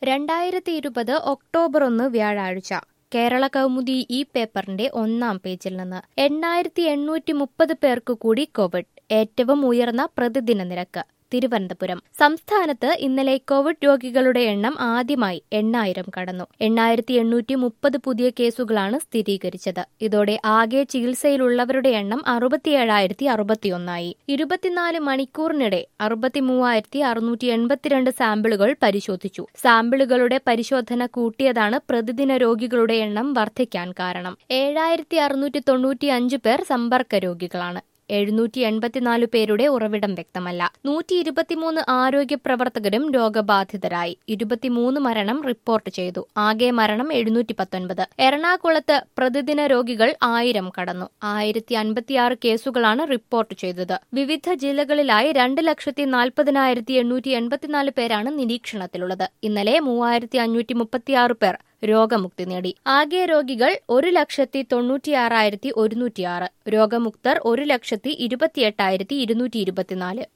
രണ്ടായിരത്തി ഇരുപത് ഒക്ടോബർ ഒന്ന് വ്യാഴാഴ്ച കേരള കൗമുദി ഈ പേപ്പറിന്റെ ഒന്നാം പേജിൽ നിന്ന് എണ്ണായിരത്തി എണ്ണൂറ്റി മുപ്പത് പേർക്ക് കൂടി കോവിഡ് ഏറ്റവും ഉയർന്ന പ്രതിദിന നിരക്ക് തിരുവനന്തപുരം സംസ്ഥാനത്ത് ഇന്നലെ കോവിഡ് രോഗികളുടെ എണ്ണം ആദ്യമായി എണ്ണായിരം കടന്നു എണ്ണായിരത്തി എണ്ണൂറ്റി മുപ്പത് പുതിയ കേസുകളാണ് സ്ഥിരീകരിച്ചത് ഇതോടെ ആകെ ചികിത്സയിലുള്ളവരുടെ എണ്ണം അറുപത്തിയേഴായിരത്തി അറുപത്തിയൊന്നായി ഇരുപത്തിനാല് മണിക്കൂറിനിടെ അറുപത്തിമൂവായിരത്തി അറുന്നൂറ്റി എൺപത്തിരണ്ട് സാമ്പിളുകൾ പരിശോധിച്ചു സാമ്പിളുകളുടെ പരിശോധന കൂട്ടിയതാണ് പ്രതിദിന രോഗികളുടെ എണ്ണം വർദ്ധിക്കാൻ കാരണം ഏഴായിരത്തി അറുന്നൂറ്റി തൊണ്ണൂറ്റി അഞ്ച് പേർ സമ്പർക്ക രോഗികളാണ് എഴുന്നൂറ്റി എൺപത്തിനാല് പേരുടെ ഉറവിടം വ്യക്തമല്ല നൂറ്റി ഇരുപത്തിമൂന്ന് ആരോഗ്യ പ്രവർത്തകരും രോഗബാധിതരായി ഇരുപത്തിമൂന്ന് മരണം റിപ്പോർട്ട് ചെയ്തു ആകെ മരണം എഴുന്നൂറ്റി പത്തൊൻപത് എറണാകുളത്ത് പ്രതിദിന രോഗികൾ ആയിരം കടന്നു ആയിരത്തി അൻപത്തിയാറ് കേസുകളാണ് റിപ്പോർട്ട് ചെയ്തത് വിവിധ ജില്ലകളിലായി രണ്ട് ലക്ഷത്തി നാൽപ്പതിനായിരത്തി എണ്ണൂറ്റി എൺപത്തിനാല് പേരാണ് നിരീക്ഷണത്തിലുള്ളത് ഇന്നലെ മൂവായിരത്തി അഞ്ഞൂറ്റി മുപ്പത്തിയാറ് പേർ രോഗമുക്തി നേടി ആകെ രോഗികൾ ഒരു ലക്ഷത്തി തൊണ്ണൂറ്റിയാറായിരത്തി ഒരുന്നൂറ്റിയാറ് രോഗമുക്തർ ഒരു ലക്ഷത്തി ഇരുപത്തിയെട്ടായിരത്തി ഇരുന്നൂറ്റി ഇരുപത്തിനാല്